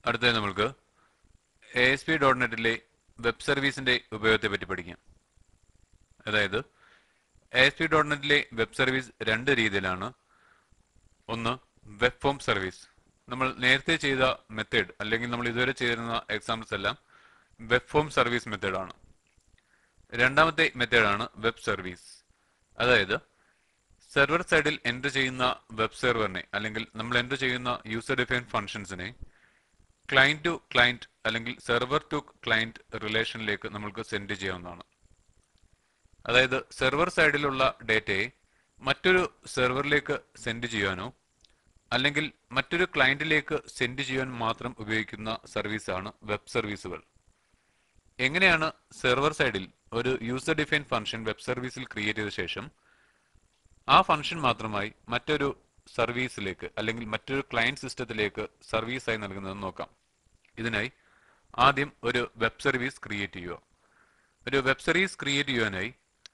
അടുത്തത് നമ്മൾക്ക് A S P dot നെറ്റിലെ വെബ് സർവീസിന്റെ ഉപയോഗത്തെ പറ്റി പഠിക്കാം അതായത് എ എസ് പി ഡോട്ട് നെറ്റിലെ വെബ് സർവീസ് രണ്ട് രീതിയിലാണ് ഒന്ന് വെബ് ഫോം സർവീസ് നമ്മൾ നേരത്തെ ചെയ്ത മെത്തേഡ് അല്ലെങ്കിൽ നമ്മൾ ഇതുവരെ ചെയ്തിരുന്ന എക്സാമ്പിൾസ് എല്ലാം വെബ് ഫോം സർവീസ് മെത്തേഡാണ് രണ്ടാമത്തെ മെത്തേഡാണ് വെബ് സർവീസ് അതായത് സെർവർ സൈഡിൽ എൻ്റർ ചെയ്യുന്ന വെബ് സെർവറിനെ അല്ലെങ്കിൽ നമ്മൾ എൻ്റർ ചെയ്യുന്ന യൂസർ ഡിഫൈൻ ഫംഗ്ഷൻസിനെ ക്ലയന്റ് ടു ക്ലയന്റ് അല്ലെങ്കിൽ സെർവർ ടു ക്ലയന്റ് റിലേഷനിലേക്ക് നമുക്ക് സെൻഡ് ചെയ്യാവുന്നതാണ് അതായത് സെർവർ സൈഡിലുള്ള ഡേറ്റയെ മറ്റൊരു സെർവറിലേക്ക് സെൻഡ് ചെയ്യാനോ അല്ലെങ്കിൽ മറ്റൊരു ക്ലയന്റിലേക്ക് സെൻഡ് ചെയ്യാൻ മാത്രം ഉപയോഗിക്കുന്ന സർവീസാണ് വെബ് സർവീസുകൾ എങ്ങനെയാണ് സെർവർ സൈഡിൽ ഒരു യൂസർ ഡിഫൈൻ ഫംഗ്ഷൻ വെബ് സർവീസിൽ ക്രിയേറ്റ് ചെയ്ത ശേഷം ആ ഫംഗ്ഷൻ മാത്രമായി മറ്റൊരു സർവീസിലേക്ക് അല്ലെങ്കിൽ മറ്റൊരു ക്ലയന്റ് സിസ്റ്റത്തിലേക്ക് സർവീസായി നൽകുന്നതെന്ന് നോക്കാം ഇതിനായി ആദ്യം ഒരു വെബ് സർവീസ് ക്രിയേറ്റ് ചെയ്യുക ഒരു വെബ് സർവീസ് ക്രിയേറ്റ് ചെയ്യാനായി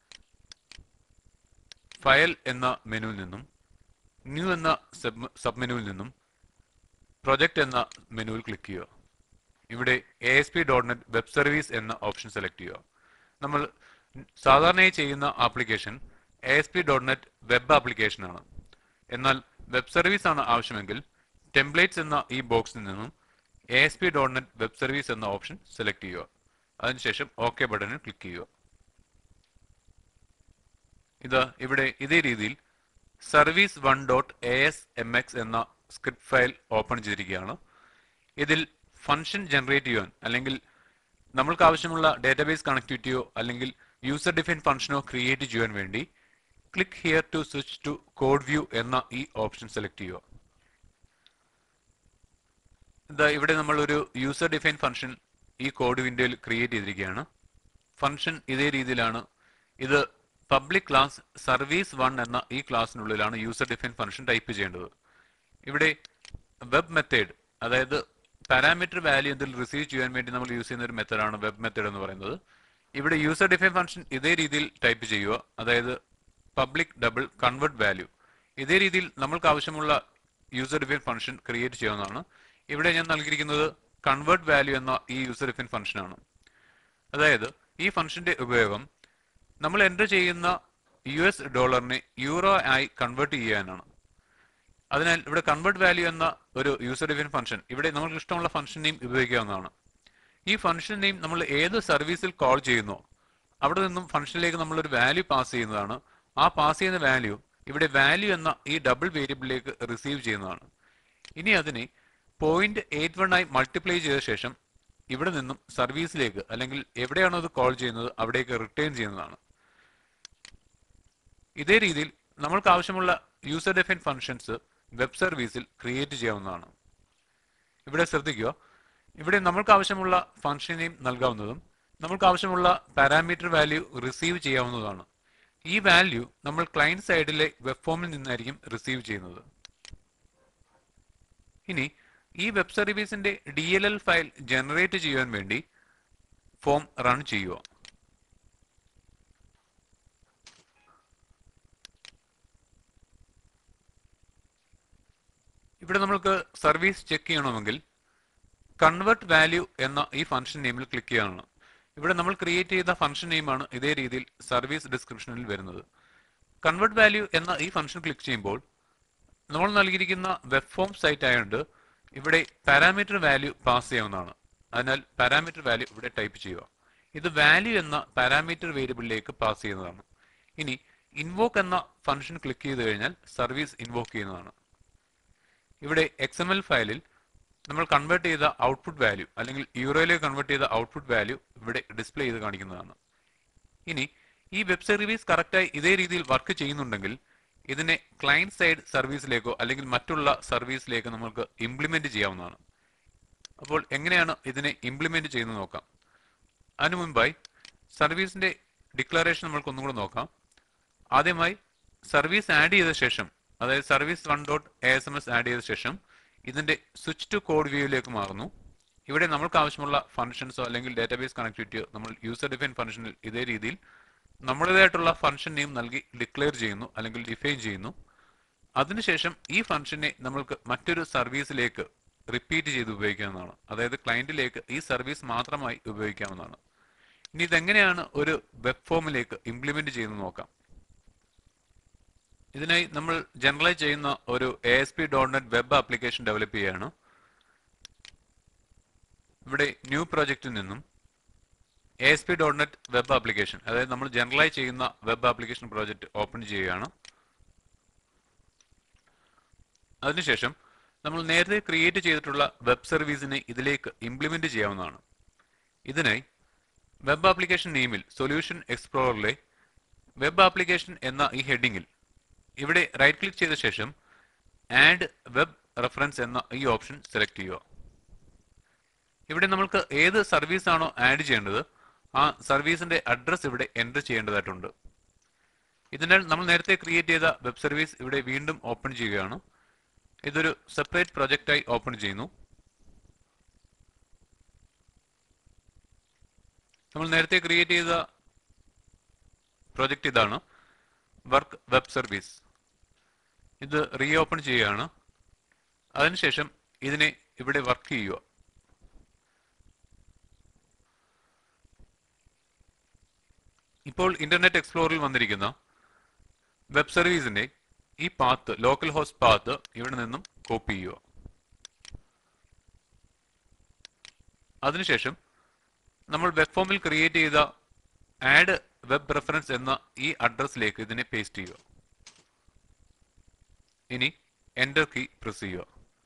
ഫയൽ എന്ന മെനുവിൽ നിന്നും ന്യൂ എന്ന സബ് സബ് മെനുവിൽ നിന്നും പ്രൊജക്ട് എന്ന മെനുവിൽ ക്ലിക്ക് ചെയ്യുക ഇവിടെ A S P dot net web service എന്ന ഓപ്ഷൻ സെലക്ട് ചെയ്യുക നമ്മൾ സാധാരണയായി ചെയ്യുന്ന application A S P dot net web application ആണ് എന്നാൽ വെബ് സർവീസ് ആണ് ആവശ്യമെങ്കിൽ ടെംപ്ലേറ്റ്സ് എന്ന ഈ ബോക്സിൽ നിന്നും A S P dot net web service എന്ന ഓപ്ഷൻ സെലക്ട് ചെയ്യുക അതിനുശേഷം ഓക്കെ ബട്ടണിൽ ക്ലിക്ക് ചെയ്യുക ഇത് ഇവിടെ ഇതേ രീതിയിൽ service one dot A S M X എന്ന സ്ക്രിപ്റ്റ് ഫയൽ ഓപ്പൺ ചെയ്തിരിക്കുകയാണ് ഇതിൽ ഫംഗ്ഷൻ ജനറേറ്റ് ചെയ്യാൻ അല്ലെങ്കിൽ നമ്മൾക്ക് ആവശ്യമുള്ള ഡാറ്റാബേസ് കണക്ടിവിറ്റിയോ അല്ലെങ്കിൽ യൂസർ ഡിഫൈൻ ഫംഗ്ഷനോ ക്രിയേറ്റ് ചെയ്യാൻ വേണ്ടി click here to switch to code view എന്ന ഈ ഓപ്ഷൻ സെലക്ട് ചെയ്യുക ഇതാ ഇവിടെ നമ്മൾ ഒരു യൂസർ ഡിഫൈൻ ഫംഗ്ഷൻ ഈ കോഡ് വിൻഡോയിൽ ക്രിയേറ്റ് ചെയ്തിരിക്കുകയാണ് ഫംഗ്ഷൻ ഇതേ രീതിയിലാണ് ഇത് പബ്ലിക് ക്ലാസ് സർവീസ് വൺ എന്ന ഈ ക്ലാസ്സിനുള്ളിലാണ് യൂസർ ഡിഫൈൻ ഫംഗ്ഷൻ ടൈപ്പ് ചെയ്യേണ്ടത് ഇവിടെ വെബ് മെത്തേഡ് അതായത് പാരാമീറ്റർ വാല്യൂ ഇതിൽ റിസീവ് ചെയ്യാൻ വേണ്ടി നമ്മൾ യൂസ് ചെയ്യുന്ന ഒരു മെത്തേഡാണ് വെബ് മെത്തേഡ് എന്ന് പറയുന്നത് ഇവിടെ യൂസർ ഡിഫൈൻ ഫംഗ്ഷൻ ഇതേ രീതിയിൽ ടൈപ്പ് ചെയ്യുക അതായത് പബ്ലിക് ഡബിൾ കൺവേർട്ട് വാല്യൂ ഇതേ രീതിയിൽ നമ്മൾക്ക് ആവശ്യമുള്ള യൂസർ ഡിഫൈൻ ഫംഗ്ഷൻ ക്രിയേറ്റ് ചെയ്യാവുന്നതാണ് ഇവിടെ ഞാൻ നൽകിയിരിക്കുന്നത് കൺവേർട്ട് വാല്യൂ എന്ന ഈ യൂസർ ഡിഫൈൻ ഫംഗ്ഷൻ ആണ് അതായത് ഈ ഫംഗ്ഷന്റെ ഉപയോഗം നമ്മൾ എൻ്റർ ചെയ്യുന്ന യു എസ് ഡോളറിനെ യൂറോ ആയി കൺവേർട്ട് ചെയ്യാനാണ് അതിനാൽ ഇവിടെ കൺവേർട്ട് വാല്യൂ എന്ന ഒരു യൂസർ ഡിഫൈൻ ഫംഗ്ഷൻ ഇവിടെ നമുക്ക് ഇഷ്ടമുള്ള ഫംഗ്ഷൻ നെയിം ഉപയോഗിക്കാവുന്നതാണ് ഈ ഫംഗ്ഷൻ നെയിം നമ്മൾ ഏത് സർവീസിൽ കോൾ ചെയ്യുന്നോ അവിടെ നിന്നും ഫംഗ്ഷനിലേക്ക് നമ്മൾ ഒരു വാല്യൂ പാസ് ചെയ്യുന്നതാണ് ആ പാസ് ചെയ്യുന്ന വാല്യൂ ഇവിടെ വാല്യൂ എന്ന ഈ ഡബിൾ വേരിയബിളിലേക്ക് റിസീവ് ചെയ്യുന്നതാണ് ഇനി അതിനെ പോയിന്റ് എയ്റ്റ് വൺ ആയി മൾട്ടിപ്ലൈ ചെയ്ത ശേഷം ഇവിടെ നിന്നും സർവീസിലേക്ക് അല്ലെങ്കിൽ എവിടെയാണോ അത് കോൾ ചെയ്യുന്നത് അവിടേക്ക് റിട്ടേൺ ചെയ്യുന്നതാണ് ഇതേ രീതിയിൽ നമ്മൾക്ക് ആവശ്യമുള്ള യൂസർ ഡിഫൈൻ ഫംഗ്ഷൻസ് വെബ് സർവീസിൽ ക്രിയേറ്റ് ചെയ്യാവുന്നതാണ് ഇവിടെ ശ്രദ്ധിക്കുക ഇവിടെ നമ്മൾക്ക് ആവശ്യമുള്ള ഫംഗ്ഷൻ നെയിം നൽകാവുന്നതും നമ്മൾക്ക് ആവശ്യമുള്ള പാരാമീറ്റർ വാല്യൂ റിസീവ് ചെയ്യാവുന്നതാണ് ഈ വാല്യൂ നമ്മൾ ക്ലയന്റ് സൈഡിലെ വെബ് ഫോമിൽ നിന്നായിരിക്കും റിസീവ് ചെയ്യുന്നത് ഇനി ഈ വെബ് സർവീസിന്റെ D L L file generate ചെയ്യാൻ വേണ്ടി ഫോം റൺ ചെയ്യുക ഇവിടെ നമ്മൾക്ക് സർവീസ് ചെക്ക് ചെയ്യണമെങ്കിൽ കൺവേർട്ട് വാല്യൂ എന്ന ഈ ഫംഗ്ഷൻ നെയിമിൽ ക്ലിക്ക് ചെയ്യണം ഇവിടെ നമ്മൾ ക്രിയേറ്റ് ചെയ്ത ഫംഗ്ഷൻ നെയിമാണ് ഇതേ രീതിയിൽ സർവീസ് ഡിസ്ക്രിപ്ഷനിൽ വരുന്നത് കൺവേർട്ട് വാല്യൂ എന്ന ഈ ഫംഗ്ഷൻ ക്ലിക്ക് ചെയ്യുമ്പോൾ നമ്മൾ നൽകിയിരിക്കുന്ന വെബ് ഫോം സൈറ്റ് ആയതുകൊണ്ട് ഇവിടെ പാരാമീറ്റർ വാല്യൂ പാസ് ചെയ്യാവുന്നതാണ് അതിനാൽ പാരാമീറ്റർ വാല്യൂ ഇവിടെ ടൈപ്പ് ചെയ്യുക ഇത് വാല്യൂ എന്ന പാരാമീറ്റർ വേരിയബിളിലേക്ക് പാസ് ചെയ്യുന്നതാണ് ഇനി ഇൻവോക്ക് എന്ന ഫംഗ്ഷൻ ക്ലിക്ക് ചെയ്ത് കഴിഞ്ഞാൽ സർവീസ് ഇൻവോക്ക് ചെയ്യുന്നതാണ് ഇവിടെ എക്സ് എം എൽ ഫയലിൽ നമ്മൾ കൺവേർട്ട് ചെയ്ത ഔട്ട്പുട്ട് വാല്യൂ അല്ലെങ്കിൽ യൂറോയിലേക്ക് കൺവേർട്ട് ചെയ്ത ഔട്ട്പുട്ട് വാല്യൂ ഇവിടെ ഡിസ്പ്ലേ ചെയ്ത് കാണിക്കുന്നതാണ് ഇനി ഈ വെബ് സർവീസ് കറക്റ്റായി ഇതേ രീതിയിൽ വർക്ക് ചെയ്യുന്നുണ്ടെങ്കിൽ ഇതിനെ ക്ലയന്റ് സൈഡ് സർവീസിലേക്കോ അല്ലെങ്കിൽ മറ്റുള്ള സർവീസിലേക്കോ നമുക്ക് ഇംപ്ലിമെന്റ് ചെയ്യാവുന്നതാണ് അപ്പോൾ എങ്ങനെയാണ് ഇതിനെ ഇംപ്ലിമെന്റ് ചെയ്യുന്നത് നോക്കാം അതിനു മുൻപായി സർവീസിന്റെ ഡിക്ലറേഷൻ നമ്മൾക്ക് ഒന്നും കൂടെ നോക്കാം ആദ്യമായി സർവീസ് ആഡ് ചെയ്ത ശേഷം അതായത് service one dot A S M S add ചെയ്ത ശേഷം ഇതിന്റെ സ്വിച്ച് ടു കോഡ് വ്യൂയിലേക്ക് മാറുന്നു ഇവിടെ നമ്മൾക്ക് ആവശ്യമുള്ള ഫംഗ്ഷൻസോ അല്ലെങ്കിൽ ഡാറ്റാബേസ് കണക്ടിവിറ്റിയോ നമ്മൾ യൂസർ ഡിഫൈൻ ഫംഗ്ഷനിൽ ഇതേ രീതിയിൽ നമ്മുടേതായിട്ടുള്ള ഫംഗ്ഷൻ നെയിം നൽകി ഡിക്ലെയർ ചെയ്യുന്നു അല്ലെങ്കിൽ ഡിഫൈൻ ചെയ്യുന്നു അതിനുശേഷം ഈ ഫംഗ്ഷനെ നമ്മൾക്ക് മറ്റൊരു സർവീസിലേക്ക് റിപ്പീറ്റ് ചെയ്ത് ഉപയോഗിക്കാവുന്നതാണ് അതായത് ക്ലയന്റിലേക്ക് ഈ സർവീസ് മാത്രമായി ഉപയോഗിക്കാവുന്നതാണ് ഇനി ഇതെങ്ങനെയാണ് ഒരു വെബ് ഫോമിലേക്ക് ഇംപ്ലിമെന്റ് ചെയ്യുന്നത് നോക്കാം ഇതിനായി നമ്മൾ ജനറലൈസ് ചെയ്യുന്ന ഒരു A S P dot net web application develop ചെയ്യുകയാണ് ഇവിടെ ന്യൂ പ്രോജക്റ്റിൽ നിന്നും A S P dot net web application അതായത് നമ്മൾ ജനറലൈസ് ചെയ്യുന്ന വെബ് ആപ്ലിക്കേഷൻ പ്രോജക്റ്റ് ഓപ്പൺ ചെയ്യുകയാണ് അതിനുശേഷം നമ്മൾ നേരത്തെ ക്രിയേറ്റ് ചെയ്തിട്ടുള്ള വെബ് സർവീസിനെ ഇതിലേക്ക് ഇംപ്ലിമെന്റ് ചെയ്യാവുന്നതാണ് ഇതിനായി വെബ് ആപ്ലിക്കേഷൻ നെയിമിൽ സൊല്യൂഷൻ എക്സ്പ്ലോററിലെ വെബ് ആപ്ലിക്കേഷൻ എന്ന ഈ ഹെഡിങ്ങിൽ ഇവിടെ റൈറ്റ് ക്ലിക്ക് ചെയ്ത ശേഷം ആഡ് വെബ് റെഫറൻസ് എന്ന ഈ ഓപ്ഷൻ സെലക്ട് ചെയ്യുക ഇവിടെ നമ്മൾക്ക് ഏത് സർവീസ് ആണോ ആഡ് ചെയ്യേണ്ടത് ആ സർവീസിന്റെ അഡ്രസ് ഇവിടെ എൻ്റർ ചെയ്യേണ്ടതായിട്ടുണ്ട് ഇതിനാൽ നമ്മൾ നേരത്തെ ക്രിയേറ്റ് ചെയ്ത വെബ് സർവീസ് ഇവിടെ വീണ്ടും ഓപ്പൺ ചെയ്യുകയാണ് ഇതൊരു സെപ്പറേറ്റ് പ്രൊജക്റ്റായി ഓപ്പൺ ചെയ്യുന്നു നമ്മൾ നേരത്തെ ക്രിയേറ്റ് ചെയ്ത പ്രൊജക്റ്റ് ഇതാണ് വർക്ക് വെബ് സർവീസ് ഇത് റീ ഓപ്പൺ ചെയ്യുകയാണ് അതിനുശേഷം ഇതിനെ ഇവിടെ വർക്ക് ചെയ്യുക ഇപ്പോൾ ഇന്റർനെറ്റ് എക്സ്പ്ലോറിൽ വന്നിരിക്കുന്ന വെബ് സർവീസിന്റെ ഈ പാത്ത് ലോക്കൽ ഹോസ്റ്റ് പാത്ത് ഇവിടെ നിന്നും കോപ്പി ചെയ്യുക അതിനുശേഷം നമ്മൾ വെബ് ഫോമിൽ ക്രിയേറ്റ് ചെയ്ത ആഡ് വെബ് റെഫറൻസ് എന്ന ഈ അഡ്രസ്സിലേക്ക് ഇതിനെ പേസ്റ്റ് ചെയ്യുക ഇനി എന്റർ കീ പ്രസ് ചെയ്യുക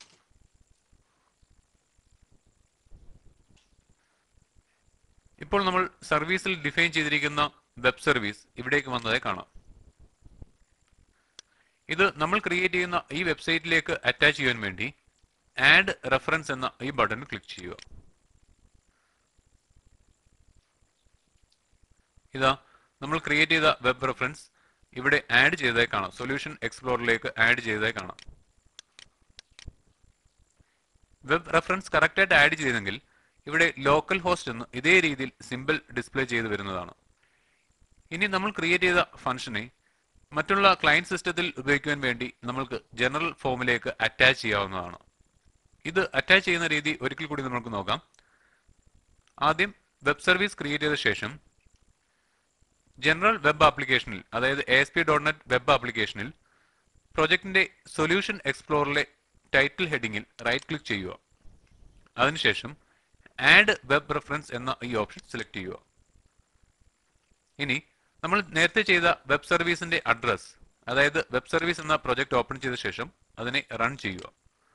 ഇപ്പോൾ നമ്മൾ സർവീസിൽ ഡിഫൈൻ ചെയ്തിരിക്കുന്ന വെബ് സർവീസ് ഇവിടേക്ക് വന്നതായി കാണാം ഇത് നമ്മൾ ക്രിയേറ്റ് ചെയ്യുന്ന ഈ വെബ്സൈറ്റിലേക്ക് അറ്റാച്ച് ചെയ്യാൻ വേണ്ടി ആഡ് റെഫറൻസ് എന്ന ഈ ബട്ടൺ ക്ലിക്ക് ചെയ്യുക ഇതാ നമ്മൾ ക്രിയേറ്റ് ചെയ്ത വെബ് റെഫറൻസ് ഇവിടെ ആഡ് ചെയ്തതായി കാണാം സൊല്യൂഷൻ എക്സ്പ്ലോറിലേക്ക് ആഡ് ചെയ്തതായി കാണാം വെബ് റെഫറൻസ് കറക്റ്റായിട്ട് ആഡ് ചെയ്തെങ്കിൽ ഇവിടെ ലോക്കൽ ഹോസ്റ്റ് എന്ന് ഇതേ രീതിയിൽ സിമ്പിൾ ഡിസ്പ്ലേ ചെയ്ത് വരുന്നതാണ് ഇനി നമ്മൾ ക്രിയേറ്റ് ചെയ്ത ഫംഗ്ഷനെ മറ്റുള്ള ക്ലയന്റ് സിസ്റ്റത്തിൽ ഉപയോഗിക്കുവാൻ വേണ്ടി നമ്മൾക്ക് ജനറൽ ഫോമിലേക്ക് അറ്റാച്ച് ചെയ്യാവുന്നതാണ് ഇത് അറ്റാച്ച് ചെയ്യുന്ന രീതി ഒരിക്കൽ കൂടി നമുക്ക് നോക്കാം ആദ്യം വെബ് സർവീസ് ക്രിയേറ്റ് ചെയ്ത ശേഷം ജനറൽ വെബ് ആപ്ലിക്കേഷനിൽ അതായത് A S P dot net web ആപ്ലിക്കേഷനിൽ പ്രൊജക്ടിന്റെ സൊല്യൂഷൻ എക്സ്പ്ലോറിലെ ടൈറ്റിൽ ഹെഡിങ്ങിൽ റൈറ്റ് ക്ലിക്ക് ചെയ്യുക അതിനുശേഷം ആഡ് വെബ് റെഫറൻസ് എന്ന ഈ ഓപ്ഷൻ സെലക്ട് ചെയ്യുക ഇനി നമ്മൾ നേരത്തെ ചെയ്ത വെബ് സർവീസിന്റെ അഡ്രസ് അതായത് വെബ് സർവീസ് എന്ന പ്രൊജക്ട് ഓപ്പൺ ചെയ്ത ശേഷം അതിനെ റൺ ചെയ്യുക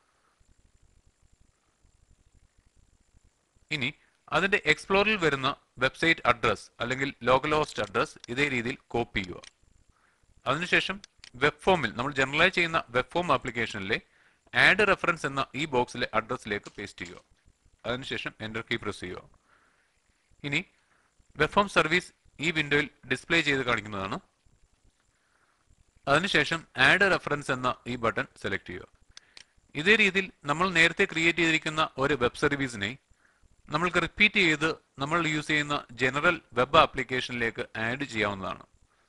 ഇനി അതിന്റെ എക്സ്പ്ലോറിൽ വരുന്ന വെബ്സൈറ്റ് അഡ്രസ് അല്ലെങ്കിൽ ലോക്കൽ ഹോസ്റ്റ് അഡ്രസ് ഇതേ രീതിയിൽ കോപ്പി ചെയ്യുക അതിനുശേഷം വെബ് ഫോമിൽ നമ്മൾ ജനറലൈസ് ചെയ്യുന്ന വെബ് ഫോം ആപ്ലിക്കേഷനിലെ ആഡ് റെഫറൻസ് എന്ന ഈ ബോക്സിലെ അഡ്രസ്സിലേക്ക് പേസ്റ്റ് ചെയ്യുക അതിനുശേഷം എന്റർ കീ പ്രസ് ചെയ്യുക ഇനി വെബ് ഫോം സർവീസ് ഈ വിൻഡോയിൽ ഡിസ്പ്ലേ ചെയ്ത് കാണിക്കുന്നതാണ് അതിനുശേഷം ആഡ് റെഫറൻസ് എന്ന ഈ ബട്ടൺ സെലക്ട് ചെയ്യുക ഇതേ രീതിയിൽ നമ്മൾ നേരത്തെ ക്രിയേറ്റ് ചെയ്തിരിക്കുന്ന ഒരു വെബ് സർവീസിനെ നമ്മൾക്ക് റിപ്പീറ്റ് ചെയ്ത് നമ്മൾ യൂസ് ചെയ്യുന്ന ജനറൽ വെബ് ആപ്ലിക്കേഷനിലേക്ക് ആഡ് ചെയ്യാവുന്നതാണ്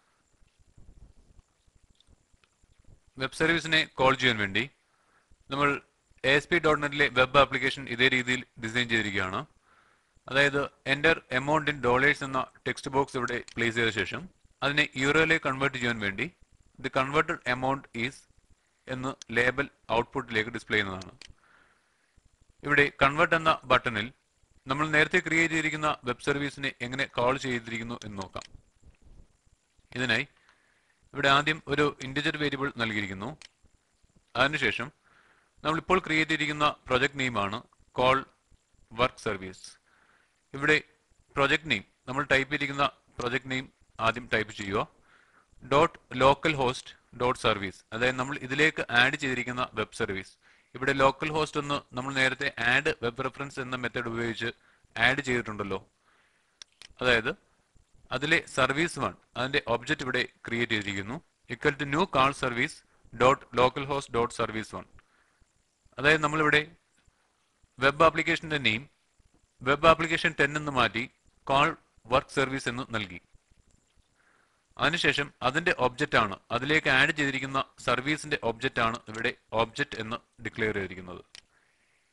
വെബ് സർവീസിനെ കോൾ ചെയ്യാൻ വേണ്ടി നമ്മൾ എ എസ് പി ഡോട്ട് നെറ്റിലെ വെബ് ആപ്ലിക്കേഷൻ ഇതേ രീതിയിൽ ഡിസൈൻ ചെയ്തിരിക്കുകയാണ് അതായത് എൻ്റർ എമൗണ്ട് ഇൻ ഡോളേഴ്സ് എന്ന ടെക്സ്റ്റ് ബോക്സ് ഇവിടെ പ്ലേസ് ചെയ്ത ശേഷം അതിനെ യൂറോയിലേക്ക് കൺവേർട്ട് ചെയ്യാൻ വേണ്ടി ദി കൺവേർട്ടഡ് എമൗണ്ട് ഈസ് എന്ന് ലേബൽ ഔട്ട്പുട്ടിലേക്ക് ഡിസ്പ്ലേ ചെയ്യുന്നതാണ് ഇവിടെ കൺവേർട്ട് എന്ന ബട്ടണിൽ നമ്മൾ നേരത്തെ ക്രിയേറ്റ് ചെയ്തിരിക്കുന്ന വെബ് സർവീസിനെ എങ്ങനെ കോൾ ചെയ്തിരിക്കുന്നു എന്ന് നോക്കാം ഇതിനായി ഇവിടെ ആദ്യം ഒരു ഇൻറ്റിജർ വേരിയബിൾ നൽകിയിരിക്കുന്നു അതിനുശേഷം നമ്മൾ ഇപ്പോൾ ക്രിയേറ്റ് ചെയ്തിരിക്കുന്ന പ്രൊജക്ട് നെയിമാണ് കോൾ വർക്ക് സർവീസ് ഇവിടെ പ്രൊജക്ട് നെയിം നമ്മൾ ടൈപ്പ് ചെയ്തിരിക്കുന്ന പ്രൊജക്ട് നെയിം ആദ്യം ടൈപ്പ് ചെയ്യുക dot local host dot service അതായത് നമ്മൾ ഇതിലേക്ക് ആഡ് ചെയ്തിരിക്കുന്ന വെബ് സർവീസ് ഇവിടെ ലോക്കൽ ഹോസ്റ്റ് എന്ന് നമ്മൾ നേരത്തെ ആഡ് വെബ് റെഫറൻസ് എന്ന മെത്തേഡ് ഉപയോഗിച്ച് ആഡ് ചെയ്തിട്ടുണ്ടല്ലോ അതായത് അതിലെ സർവീസ് വൺ അതിന്റെ ഒബ്ജക്റ്റ് ഇവിടെ ക്രിയേറ്റ് ചെയ്തിരിക്കുന്നു equal to new call service dot local host dot service one അതായത് നമ്മളിവിടെ വെബ് ആപ്ലിക്കേഷന്റെ നെയിം വെബ് ആപ്ലിക്കേഷൻ ടെൻ എന്ന് മാറ്റി കോൾ വർക്ക് സർവീസ് എന്ന് നൽകി അതിനുശേഷം അതിന്റെ ഒബ്ജക്റ്റ് ആണ് അതിലേക്ക് ആഡ് ചെയ്തിരിക്കുന്ന സർവീസിന്റെ ഒബ്ജക്റ്റ് ആണ് ഇവിടെ ഒബ്ജക്റ്റ് എന്ന് ഡിക്ലെയർ ചെയ്തിരിക്കുന്നത്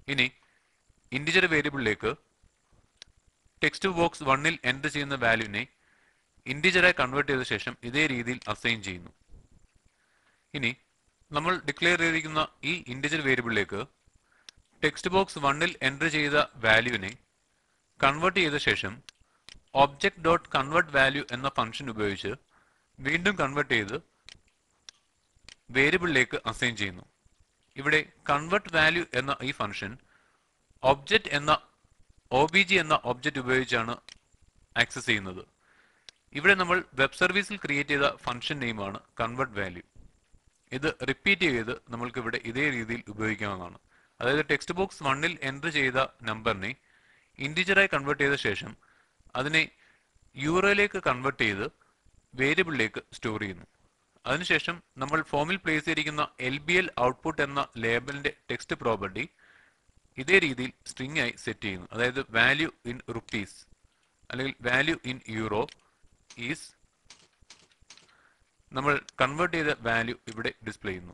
ഇനി ഇൻഡിജർ വേരിയബിളിലേക്ക് ടെക്സ്റ്റ് ബോക്സ് വണ്ണിൽ എൻ്റർ ചെയ്യുന്ന വാല്യൂവിനെ ഇൻഡിജറായി കൺവേർട്ട് ചെയ്ത ശേഷം ഇതേ രീതിയിൽ അസൈൻ ചെയ്യുന്നു ഇനി നമ്മൾ ഡിക്ലെയർ ചെയ്തിരിക്കുന്ന ഈ ഇൻഡിജർ വേരിയബിളിലേക്ക് ടെക്സ്റ്റ് ബോക്സ് വണ്ണിൽ എൻ്റർ ചെയ്ത വാല്യൂവിനെ കൺവേർട്ട് ചെയ്ത ശേഷം ഒബ്ജക്ട് ഡോട്ട് കൺവേർട്ട് വാല്യൂ എന്ന ഫംഗ്ഷൻ ഉപയോഗിച്ച് വീണ്ടും കൺവേർട്ട് ചെയ്ത് വേരിയബിളിലേക്ക് അസൈൻ ചെയ്യുന്നു ഇവിടെ കൺവേർട്ട് വാല്യൂ എന്ന ഈ ഫംഗ്ഷൻ ഒബ്ജക്റ്റ് എന്ന ഒ ബി ജി എന്ന ഒബ്ജക്റ്റ് ഉപയോഗിച്ചാണ് ആക്സസ് ചെയ്യുന്നത് ഇവിടെ നമ്മൾ വെബ് സർവീസിൽ ക്രിയേറ്റ് ചെയ്ത ഫംഗ്ഷൻ നെയിമാണ് കൺവേർട്ട് വാല്യൂ ഇത് റിപ്പീറ്റ് ചെയ്ത് നമ്മൾക്ക് ഇവിടെ ഇതേ രീതിയിൽ ഉപയോഗിക്കാവുന്നതാണ് അതായത് ടെക്സ്റ്റ് ബോക്സ് വണ്ണിൽ എൻ്റർ ചെയ്ത നമ്പറിനെ ഇൻഡിജറായി കൺവേർട്ട് ചെയ്ത ശേഷം അതിനെ യൂറോയിലേക്ക് കൺവേർട്ട് ചെയ്ത് വേരിയബിളിലേക്ക് സ്റ്റോർ ചെയ്യുന്നു അതിനുശേഷം നമ്മൾ ഫോമിൽ പ്ലേസ് ചെയ്തിരിക്കുന്ന എൽ ബി എൽ ഔട്ട്പുട്ട് എന്ന ലേബലിന്റെ ടെക്സ്റ്റ് പ്രോപ്പർട്ടി ഇതേ രീതിയിൽ സ്ട്രിംഗ് ആയി സെറ്റ് ചെയ്യുന്നു അതായത് വാല്യൂ ഇൻ റുപ്പീസ് അല്ലെങ്കിൽ വാല്യൂ ഇൻ യൂറോ ഈസ് നമ്മൾ കൺവേർട്ട് ചെയ്ത വാല്യൂ ഇവിടെ ഡിസ്പ്ലേ ചെയ്യുന്നു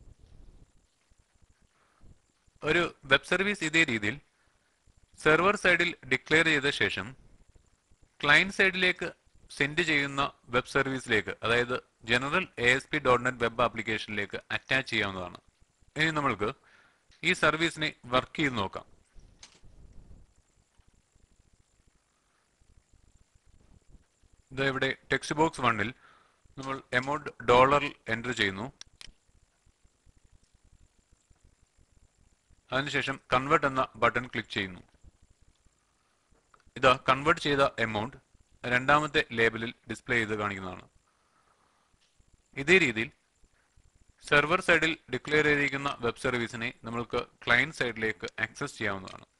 ഒരു വെബ് സർവീസ് ഇതേ രീതിയിൽ സെർവർ സൈഡിൽ ഡിക്ലെയർ ചെയ്ത ശേഷം ക്ലയന്റ് സൈഡിലേക്ക് സെൻഡ് ചെയ്യുന്ന വെബ് സർവീസിലേക്ക് അതായത് general A S P dot net web ആപ്ലിക്കേഷനിലേക്ക് അറ്റാച്ച് ചെയ്യാവുന്നതാണ് ഇനി നമ്മൾക്ക് ഈ സർവീസിനെ വർക്ക് ചെയ്ത് നോക്കാം ഇത് ഇവിടെ ടെക്സ്റ്റ് ബോക്സ് വണ്ണിൽ നമ്മൾ എമൗണ്ട് ഡോളറിൽ എൻ്റർ ചെയ്യുന്നു അതിനുശേഷം കൺവേർട്ട് എന്ന ബട്ടൺ ക്ലിക്ക് ചെയ്യുന്നു ഇതാ കൺവേർട്ട് ചെയ്ത എമൗണ്ട് രണ്ടാമത്തെ ലേബലിൽ ഡിസ്പ്ലേ ചെയ്ത് കാണിക്കുന്നതാണ് ഇതേ രീതിയിൽ സെർവർ സൈഡിൽ ഡിക്ലെയർ ചെയ്തിരിക്കുന്ന വെബ് സർവീസിനെ നമ്മൾക്ക് ക്ലയന്റ് സൈഡിലേക്ക് ആക്സസ് ചെയ്യാവുന്നതാണ്